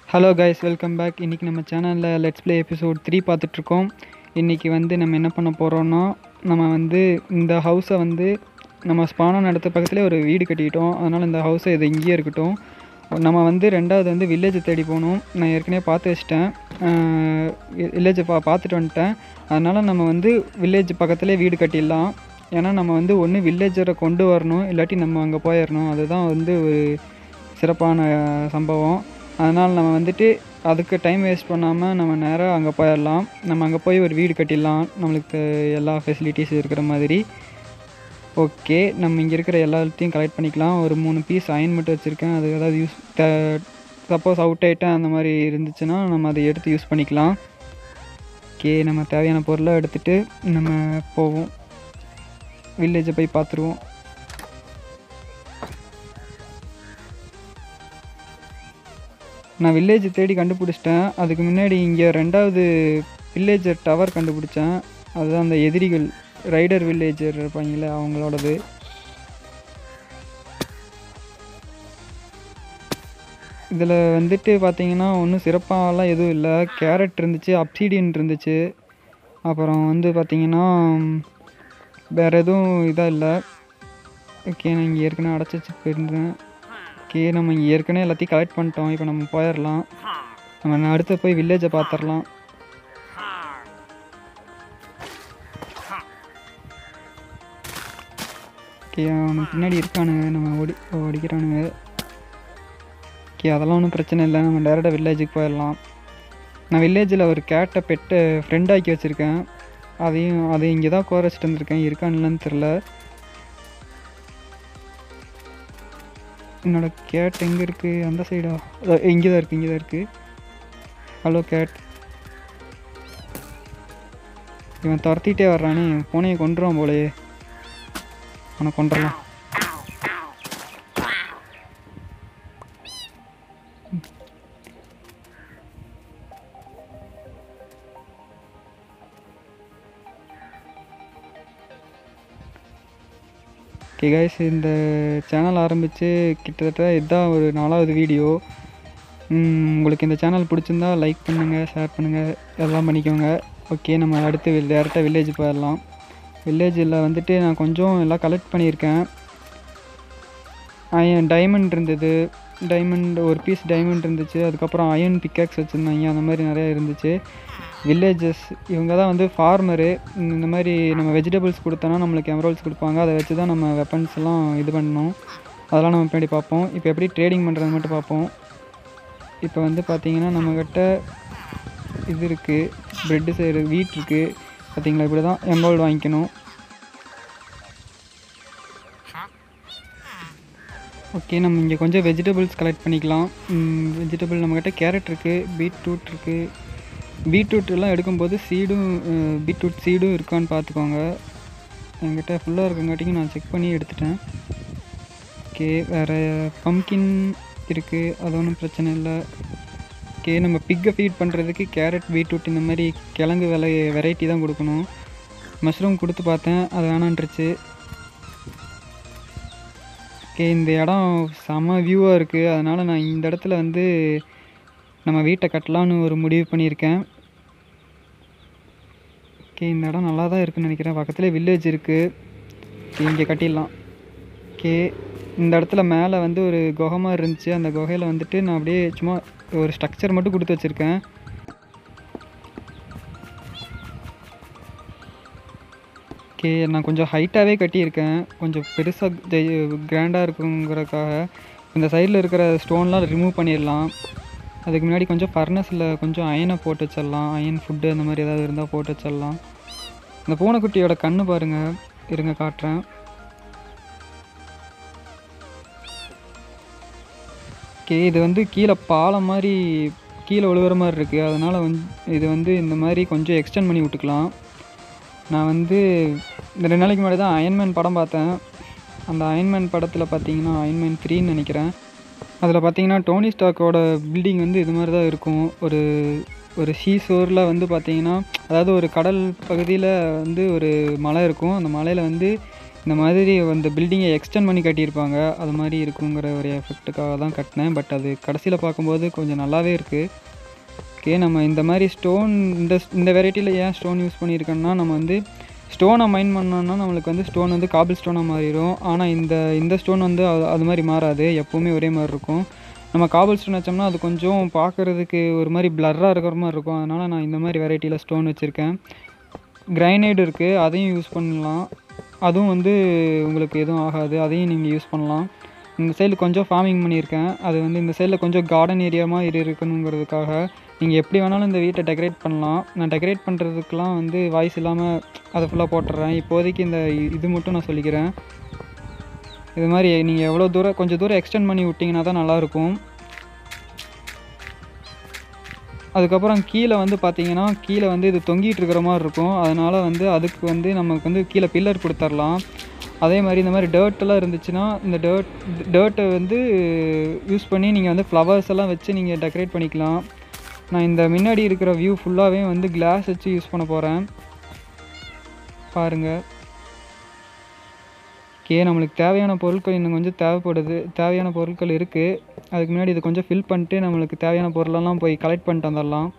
hello guys welcome back இன்றைக்கி நம்ம சேனலில் லெட்ஸ் ப்ளே எபிசோட் த்ரீ பார்த்துட்ருக்கோம் இன்றைக்கி வந்து நம்ம என்ன பண்ண போகிறோன்னா நம்ம வந்து இந்த ஹவுஸை வந்து நம்ம ஸ்பானம் நடத்த பக்கத்துலேயே ஒரு வீடு கட்டிக்கிட்டோம் அதனால் இந்த ஹவுஸை இது இங்கேயே இருக்கட்டும் நம்ம வந்து ரெண்டாவது வந்து வில்லேஜை தேடி போகணும் நான் ஏற்கனவே பார்த்து வச்சிட்டேன் வில்லேஜை பா பார்த்துட்டு வந்துட்டேன் அதனால் நம்ம வந்து வில்லேஜ் பக்கத்துலேயே வீடு கட்டிடலாம் ஏன்னா நம்ம வந்து ஒன்று வில்லேஜரை கொண்டு வரணும் இல்லாட்டி நம்ம அங்கே போயிடணும் அதுதான் வந்து ஒரு சிறப்பான சம்பவம் அதனால் நம்ம வந்துட்டு அதுக்கு டைம் வேஸ்ட் பண்ணாமல் நம்ம நேராக அங்கே போயிடலாம் நம்ம அங்கே போய் ஒரு வீடு கட்டிடலாம் நம்மளுக்கு எல்லா ஃபெசிலிட்டிஸும் இருக்கிற மாதிரி ஓகே நம்ம இங்கே இருக்கிற எல்லாத்தையும் கலெக்ட் பண்ணிக்கலாம் ஒரு மூணு பீஸ் அயன் மட்டும் வச்சுருக்கேன் அது ஏதாவது யூஸ் சப்போஸ் அவுட் ஆகிட்டேன் அந்த மாதிரி இருந்துச்சுன்னா நம்ம அதை எடுத்து யூஸ் பண்ணிக்கலாம் ஓகே நம்ம தேவையான பொருளை எடுத்துகிட்டு நம்ம போவோம் வில்லேஜை போய் பார்த்துருவோம் நான் வில்லேஜ் தேடி கண்டுபிடிச்சிட்டேன் அதுக்கு முன்னாடி இங்கே ரெண்டாவது வில்லேஜர் டவர் கண்டுபிடிச்சேன் அதுதான் அந்த எதிரிகள் ரைடர் வில்லேஜர் இருப்பாங்களே அவங்களோடது இதில் வந்துட்டு பார்த்தீங்கன்னா ஒன்றும் சிறப்பாகலாம் எதுவும் இல்லை கேரட் இருந்துச்சு அப்சீடியன் இருந்துச்சு அப்புறம் வந்து பார்த்தீங்கன்னா வேறு எதுவும் இதாக இல்லை ஓகே நான் இங்கே ஏற்கனவே அடைச்சி வச்சு போயிருந்தேன் ஓகே நம்ம இங்கே ஏற்கனவே எல்லாத்தையும் கலெக்ட் பண்ணிட்டோம் இப்போ நம்ம போயிடலாம் நம்ம அடுத்து போய் வில்லேஜை பார்த்துடலாம் ஓகே அவனுக்கு பின்னாடி இருக்கானுங்க நம்ம ஓடி ஓடிக்கிறானுங்க ஓகே அதெல்லாம் ஒன்றும் பிரச்சனை இல்லை நம்ம டேரெக்டாக வில்லேஜுக்கு போயிடலாம் நான் வில்லேஜில் ஒரு கேட்டை பெட்டு ஃப்ரெண்டாக்கி வச்சுருக்கேன் அதையும் அதை இங்கே தான் கோர வச்சுட்டு வந்திருக்கேன் இருக்கான்னு தெரில என்னோட கேட் எங்கே இருக்குது அந்த சைடா இங்கே தான் இருக்குது இங்கே தான் இருக்குது ஹலோ கேட் இவன் துரத்திட்டே வர்றானே பூனையை கொண்டுருவான் போலயே அவனை கொண்டுடலாம் ஓகே கைஸ் இந்த சேனல் ஆரம்பித்து கிட்டத்தட்ட இதுதான் ஒரு நாலாவது வீடியோ உங்களுக்கு இந்த சேனல் பிடிச்சிருந்தா லைக் பண்ணுங்கள் ஷேர் பண்ணுங்கள் எல்லாம் பண்ணிக்கோங்க ஓகே நம்ம அடுத்து டேரெக்டாக வில்லேஜ் போயிடலாம் வில்லேஜில் வந்துட்டு நான் கொஞ்சம் எல்லாம் கலெக்ட் பண்ணியிருக்கேன் அயன் டைமண்ட் இருந்தது டைமண்ட் ஒரு பீஸ் டைமண்ட் இருந்துச்சு அதுக்கப்புறம் அயன் பிக்கேக்ஸ் வச்சுருந்தாங்க அந்த மாதிரி நிறையா இருந்துச்சு வில்லேஜஸ் இவங்க தான் வந்து ஃபார்மரு இந்த மாதிரி நம்ம வெஜிடபிள்ஸ் கொடுத்தோன்னா நம்மளுக்கு எமரல்ஸ் கொடுப்பாங்க அதை வச்சு தான் நம்ம வெப்பன்ஸ் எல்லாம் இது பண்ணணும் அதெல்லாம் நம்ம பின்னாடி பார்ப்போம் இப்போ எப்படி ட்ரேடிங் பண்ணுறது மட்டும் பார்ப்போம் இப்போ வந்து பார்த்திங்கன்னா நம்மக்கிட்ட இது இருக்குது ப்ரெட்டு செய்கிற வீட் இருக்குது பார்த்திங்களா இப்படி தான் எமரல்ட் வாங்கிக்கணும் ஓகே நம்ம இங்கே கொஞ்சம் வெஜிடபிள்ஸ் கலெக்ட் பண்ணிக்கலாம் வெஜிடபிள் நம்மக்கிட்ட கேரட் இருக்குது பீட்ரூட் இருக்குது பீட்ரூட் எல்லாம் எடுக்கும்போது சீடும் பீட்ரூட் சீடும் இருக்கான்னு பார்த்துக்கோங்க என்கிட்ட ஃபுல்லாக இருக்கங்காட்டிக்கும் நான் செக் பண்ணி எடுத்துட்டேன் ஓகே வேறு பம்கின் இருக்குது அது ஒன்றும் பிரச்சனை இல்லை ஓகே நம்ம பிக்கை ஃபீட் பண்ணுறதுக்கு கேரட் பீட்ரூட் இந்த மாதிரி கிழங்கு விலை வெரைட்டி தான் கொடுக்கணும் மஷ்ரூம் கொடுத்து பார்த்தேன் அது வேணான்ருச்சு ஓகே இந்த இடம் செம வியூவாக இருக்குது அதனால் நான் இந்த இடத்துல வந்து நம்ம வீட்டை கட்டலான்னு ஒரு முடிவு பண்ணியிருக்கேன் ஓகே இந்த இடம் நல்லா தான் இருக்குன்னு நினைக்கிறேன் பக்கத்துலேயே வில்லேஜ் இருக்குது ஓகே இங்கே கட்டிடலாம் ஓகே இந்த இடத்துல மேலே வந்து ஒரு குகை மாதிரி இருந்துச்சு அந்த குகையில் வந்துட்டு நான் அப்படியே சும்மா ஒரு ஸ்ட்ரக்சர் மட்டும் கொடுத்து வச்சுருக்கேன் ஓகே நான் கொஞ்சம் ஹைட்டாகவே கட்டியிருக்கேன் கொஞ்சம் பெருசாக கிராண்டாக இருக்குங்கிறதுக்காக இந்த சைடில் இருக்கிற ஸ்டோன்லாம் ரிமூவ் பண்ணிடலாம் அதுக்கு முன்னாடி கொஞ்சம் ஃபர்னஸில் கொஞ்சம் அயனை போட்டு வச்சிடலாம் அயன் ஃபுட்டு அந்த மாதிரி ஏதாவது இருந்தால் போட்டு வச்சிடலாம் இந்த பூனைக்குட்டியோட கண்ணு பாருங்கள் இருங்க காட்டுறேன் ஓகே இது வந்து கீழே பாலம் மாதிரி கீழே விழுகிற மாதிரி இருக்குது அதனால் வந்து இது வந்து இந்த மாதிரி கொஞ்சம் எக்ஸ்டெண்ட் பண்ணி விட்டுக்கலாம் நான் வந்து இந்த ரெண்டு நாளைக்கு முன்னாடி தான் அயன்மேன் படம் பார்த்தேன் அந்த அயன்மேன் படத்தில் பார்த்தீங்கன்னா அயன்மேன் த்ரீன்னு நினைக்கிறேன் அதில் பார்த்தீங்கன்னா டோனி ஸ்டாக்கோட பில்டிங் வந்து இது மாதிரி தான் இருக்கும் ஒரு ஒரு ஷீசோரில் வந்து பார்த்தீங்கன்னா அதாவது ஒரு கடல் பகுதியில் வந்து ஒரு மலை இருக்கும் அந்த மலையில் வந்து இந்த மாதிரி அந்த பில்டிங்கை எக்ஸ்டெண்ட் பண்ணி கட்டியிருப்பாங்க அது மாதிரி இருக்குங்கிற ஒரு எஃபெக்ட்டுக்காக தான் கட்டினேன் பட் அது கடைசியில் பார்க்கும்போது கொஞ்சம் நல்லாவே இருக்குது ஓகே நம்ம இந்த மாதிரி ஸ்டோன் இந்த இந்த வெரைட்டியில் ஏன் ஸ்டோன் யூஸ் பண்ணியிருக்கோன்னா நம்ம வந்து ஸ்டோனை மைண்ட் பண்ணோன்னா நம்மளுக்கு வந்து ஸ்டோன் வந்து காபிள் ஸ்டோனாக மாறிடும் ஆனால் இந்த இந்த ஸ்டோன் வந்து அது அது மாதிரி மாறாது எப்போவுமே ஒரே மாதிரி இருக்கும் நம்ம காபிள் ஸ்டோன் வச்சோம்னா அது கொஞ்சம் பார்க்குறதுக்கு ஒரு மாதிரி பிளர்ராக இருக்கிற மாதிரி இருக்கும் அதனால் நான் இந்த மாதிரி வெரைட்டியில் ஸ்டோன் வச்சுருக்கேன் கிரைனைடு இருக்குது அதையும் யூஸ் பண்ணலாம் அதுவும் வந்து உங்களுக்கு எதுவும் ஆகாது அதையும் நீங்கள் யூஸ் பண்ணலாம் இந்த சைடில் கொஞ்சம் ஃபார்மிங் பண்ணியிருக்கேன் அது வந்து இந்த சைடில் கொஞ்சம் கார்டன் ஏரியா மாதிரி இருக்கணுங்கிறதுக்காக நீங்கள் எப்படி வேணாலும் இந்த வீட்டை டெக்கரேட் பண்ணலாம் நான் டெக்கரேட் பண்ணுறதுக்கெலாம் வந்து வாய்ஸ் இல்லாமல் அதை ஃபுல்லாக போட்டுடுறேன் இப்போதைக்கு இந்த இ- இது மட்டும் நான் சொல்லிக்கிறேன் இது மாதிரி நீங்கள் எவ்வளோ தூரம் கொஞ்சம் தூரம் எக்ஸ்டெண்ட் பண்ணி விட்டிங்கன்னா தான் நல்லாயிருக்கும் அதுக்கப்புறம் கீழே வந்து பார்த்தீங்கன்னா கீழே வந்து இது தொங்கிட்டு இருக்கிற மாதிரி இருக்கும் அதனால் வந்து அதுக்கு வந்து நமக்கு வந்து கீழே பில்லர் கொடுத்துர்லாம் அதே மாதிரி இந்த மாதிரி dirt எல்லாம் இருந்துச்சுன்னா இந்த டேர்ட் டேர்ட்டை வந்து யூஸ் பண்ணி நீங்கள் வந்து ஃப்ளவர்ஸ் எல்லாம் வச்சு நீங்கள் டெக்கரேட் பண்ணிக்கலாம் நான் இந்த முன்னாடி இருக்கிற வியூ ஃபுல்லாகவே வந்து கிளாஸ் வச்சு யூஸ் பண்ண போகிறேன் பாருங்கள் ஓகே நம்மளுக்கு தேவையான பொருட்கள் இன்னும் கொஞ்சம் தேவைப்படுது தேவையான பொருட்கள் இருக்குது அதுக்கு முன்னாடி இதை கொஞ்சம் ஃபில் பண்ணிட்டு நம்மளுக்கு தேவையான பொருளெல்லாம் போய் கலெக்ட் பண்ணிட்டு வந்துடலாம்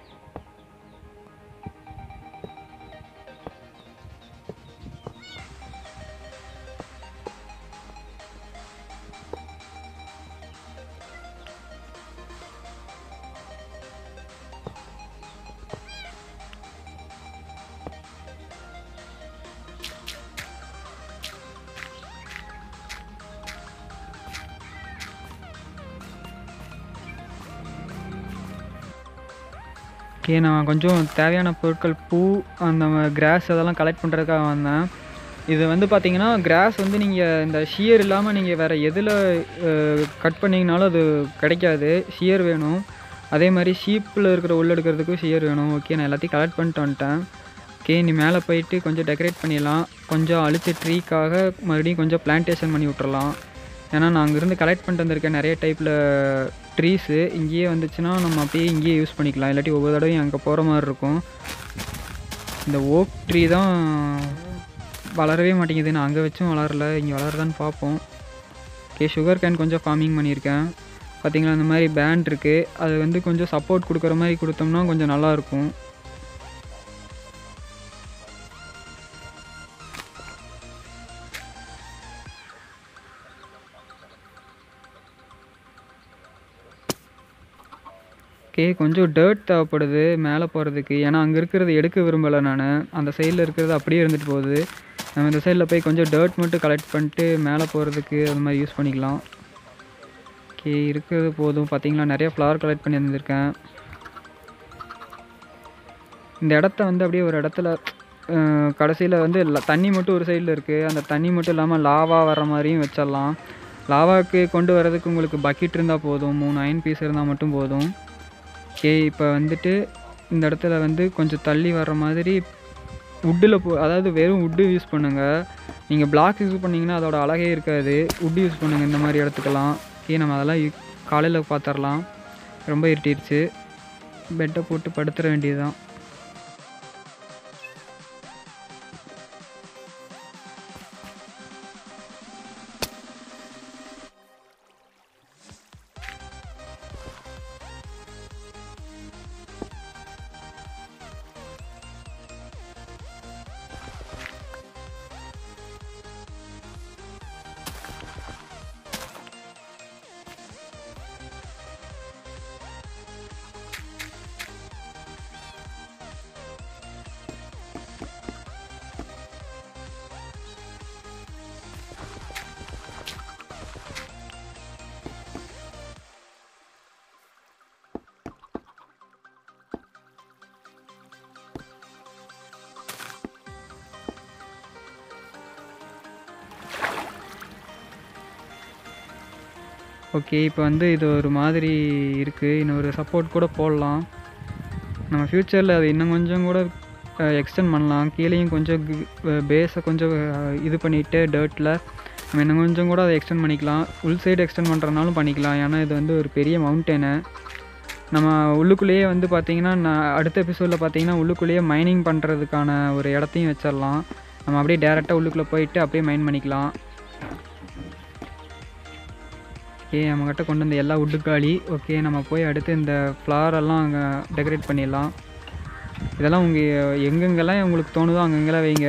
ஓகே நான் கொஞ்சம் தேவையான பொருட்கள் பூ அந்த கிராஸ் அதெல்லாம் கலெக்ட் பண்ணுறதுக்காக வந்தேன் இது வந்து பார்த்தீங்கன்னா கிராஸ் வந்து நீங்கள் இந்த ஷியர் இல்லாமல் நீங்கள் வேறு எதில் கட் பண்ணிங்கனாலும் அது கிடைக்காது ஷியர் வேணும் அதே மாதிரி ஷீப்பில் இருக்கிற உள்ள எடுக்கிறதுக்கும் ஷியர் வேணும் ஓகே நான் எல்லாத்தையும் கலெக்ட் பண்ணிட்டு வந்துட்டேன் ஓகே நீ மேலே போயிட்டு கொஞ்சம் டெக்கரேட் பண்ணிடலாம் கொஞ்சம் அழிச்ச ட்ரீக்காக மறுபடியும் கொஞ்சம் பிளான்டேஷன் பண்ணி விட்டுறலாம் ஏன்னா நான் அங்கேருந்து கலெக்ட் பண்ணிட்டு வந்திருக்கேன் நிறைய டைப்பில் ட்ரீஸு இங்கேயே வந்துச்சுன்னா நம்ம அப்படியே இங்கேயே யூஸ் பண்ணிக்கலாம் இல்லாட்டி ஒவ்வொரு தடவையும் அங்கே போகிற மாதிரி இருக்கும் இந்த ஓக் ட்ரீ தான் வளரவே மாட்டேங்குது நான் அங்கே வச்சும் வளரல இங்கே வளருதான்னு பார்ப்போம் ஓகே சுகர் கேன் கொஞ்சம் ஃபார்மிங் பண்ணியிருக்கேன் பார்த்தீங்களா இந்த மாதிரி பேண்ட் இருக்குது அது வந்து கொஞ்சம் சப்போர்ட் கொடுக்குற மாதிரி கொடுத்தோம்னா கொஞ்சம் நல்லாயிருக்கும் ஓகே கொஞ்சம் டர்ட் தேவைப்படுது மேலே போகிறதுக்கு ஏன்னா அங்கே இருக்கிறது எடுக்க விரும்பலை நான் அந்த சைடில் இருக்கிறது அப்படியே இருந்துட்டு போகுது நம்ம இந்த சைடில் போய் கொஞ்சம் டர்ட் மட்டும் கலெக்ட் பண்ணிட்டு மேலே போகிறதுக்கு அது மாதிரி யூஸ் பண்ணிக்கலாம் ஓகே இருக்கிறது போதும் பார்த்தீங்களா நிறைய ஃப்ளவர் கலெக்ட் பண்ணி வந்திருக்கேன் இந்த இடத்த வந்து அப்படியே ஒரு இடத்துல கடைசியில் வந்து ல- தண்ணி மட்டும் ஒரு சைடில் இருக்குது அந்த தண்ணி மட்டும் இல்லாமல் லாவா வர மாதிரியும் வச்சிடலாம் லாவாக்கு கொண்டு வரதுக்கு உங்களுக்கு பக்கெட் இருந்தால் போதும் மூணு அயன் பீஸ் இருந்தால் மட்டும் போதும் ஓகே இப்போ வந்துட்டு இந்த இடத்துல வந்து கொஞ்சம் தள்ளி வர்ற மாதிரி வுட்டில் போ அதாவது வெறும் வுட்டு யூஸ் பண்ணுங்கள் நீங்கள் பிளாக் யூஸ் பண்ணிங்கன்னா அதோட அழகே இருக்காது வுட் யூஸ் பண்ணுங்கள் இந்த மாதிரி இடத்துக்கெல்லாம் ஓகே நம்ம அதெல்லாம் காலையில் பார்த்துடலாம் ரொம்ப இருட்டிடுச்சு பெட்டை போட்டு படுத்துற வேண்டியதுதான் ஓகே இப்போ வந்து இது ஒரு மாதிரி இருக்குது இன்னொரு சப்போர்ட் கூட போடலாம் நம்ம ஃப்யூச்சரில் அது இன்னும் கொஞ்சம் கூட எக்ஸ்டெண்ட் பண்ணலாம் கீழேயும் கொஞ்சம் பேஸை கொஞ்சம் அஹ், இது பண்ணிவிட்டு டர்ட்டில் நம்ம இன்னும் கொஞ்சம் கூட அதை எக்ஸ்டெண்ட் பண்ணிக்கலாம் உள் சைடு எக்ஸ்டெண்ட் பண்ணுறதுனாலும் பண்ணிக்கலாம் ஏன்னா இது வந்து ஒரு பெரிய மவுண்டெனு நம்ம உள்ளுக்குள்ளேயே வந்து பார்த்தீங்கன்னா நான் அடுத்த எபிசோடில் பார்த்தீங்கன்னா உள்ளுக்குள்ளேயே மைனிங் பண்ணுறதுக்கான ஒரு இடத்தையும் வச்சிடலாம் நம்ம அப்படியே டேரெக்டாக உள்ளுக்குள்ளே போயிட்டு அப்படியே மைன் பண்ணிக்கலாம் ஓகே நம்மக்கிட்ட கொண்டு வந்த எல்லா உட்டு காலி ஓகே நம்ம போய் அடுத்து இந்த ஃப்ளார் எல்லாம் அங்கே டெக்கரேட் பண்ணிடலாம் இதெல்லாம் உங்கள் எங்கெங்கெல்லாம் உங்களுக்கு தோணுதோ அங்கங்கெல்லாம் வைங்க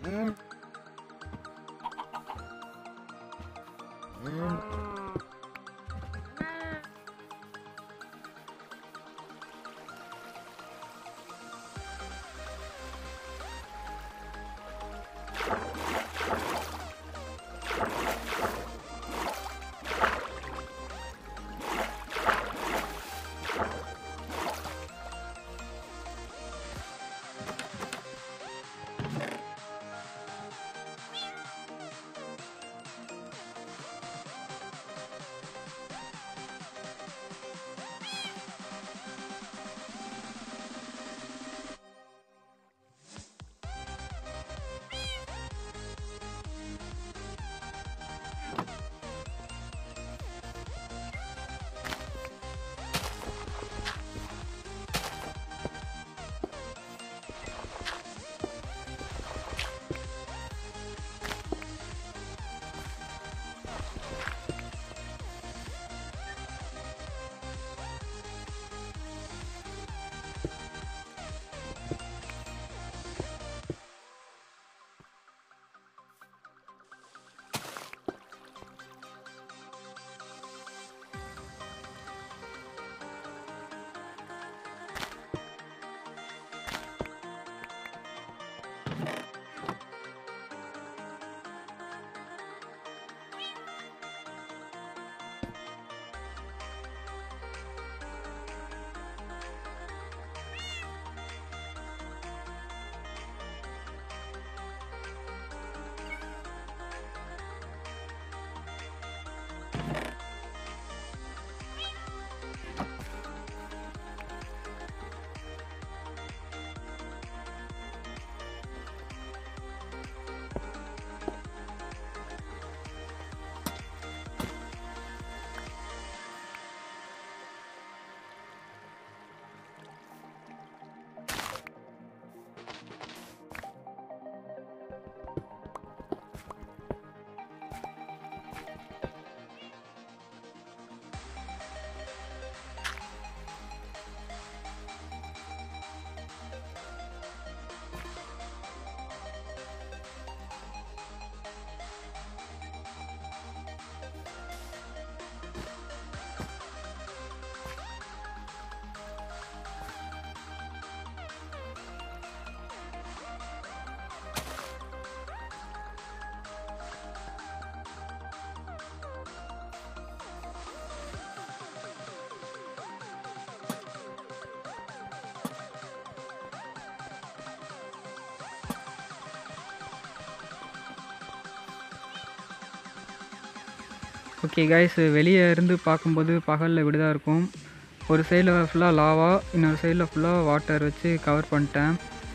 ஓகே கைஸ் வெளியே இருந்து பார்க்கும்போது பகலில் இப்படி தான் இருக்கும் ஒரு சைடில் ஃபுல்லாக லாவா இன்னொரு சைடில் ஃபுல்லாக வாட்டர் வச்சு கவர் பண்ணிட்டேன்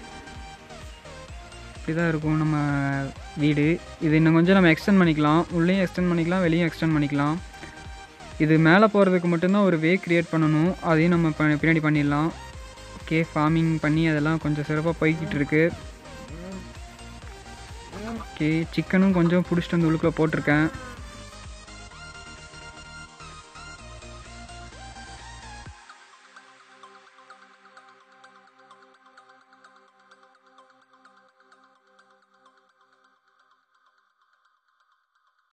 இப்படி தான் இருக்கும் நம்ம வீடு இது இன்னும் கொஞ்சம் நம்ம எக்ஸ்டெண்ட் பண்ணிக்கலாம் உள்ளேயும் எக்ஸ்டெண்ட் பண்ணிக்கலாம் வெளியும் எக்ஸ்டெண்ட் பண்ணிக்கலாம் இது மேலே போகிறதுக்கு மட்டும்தான் ஒரு வே க்ரியேட் பண்ணணும் அதையும் நம்ம ப- பின்னாடி பண்ணிடலாம் ஓகே ஃபார்மிங் பண்ணி அதெல்லாம் கொஞ்சம் சிறப்பாக போய்கிட்டு இருக்கு ஓகே சிக்கனும் கொஞ்சம் பிடிச்சிட்டு வந்து உள்ளுக்குள்ளே போட்டிருக்கேன்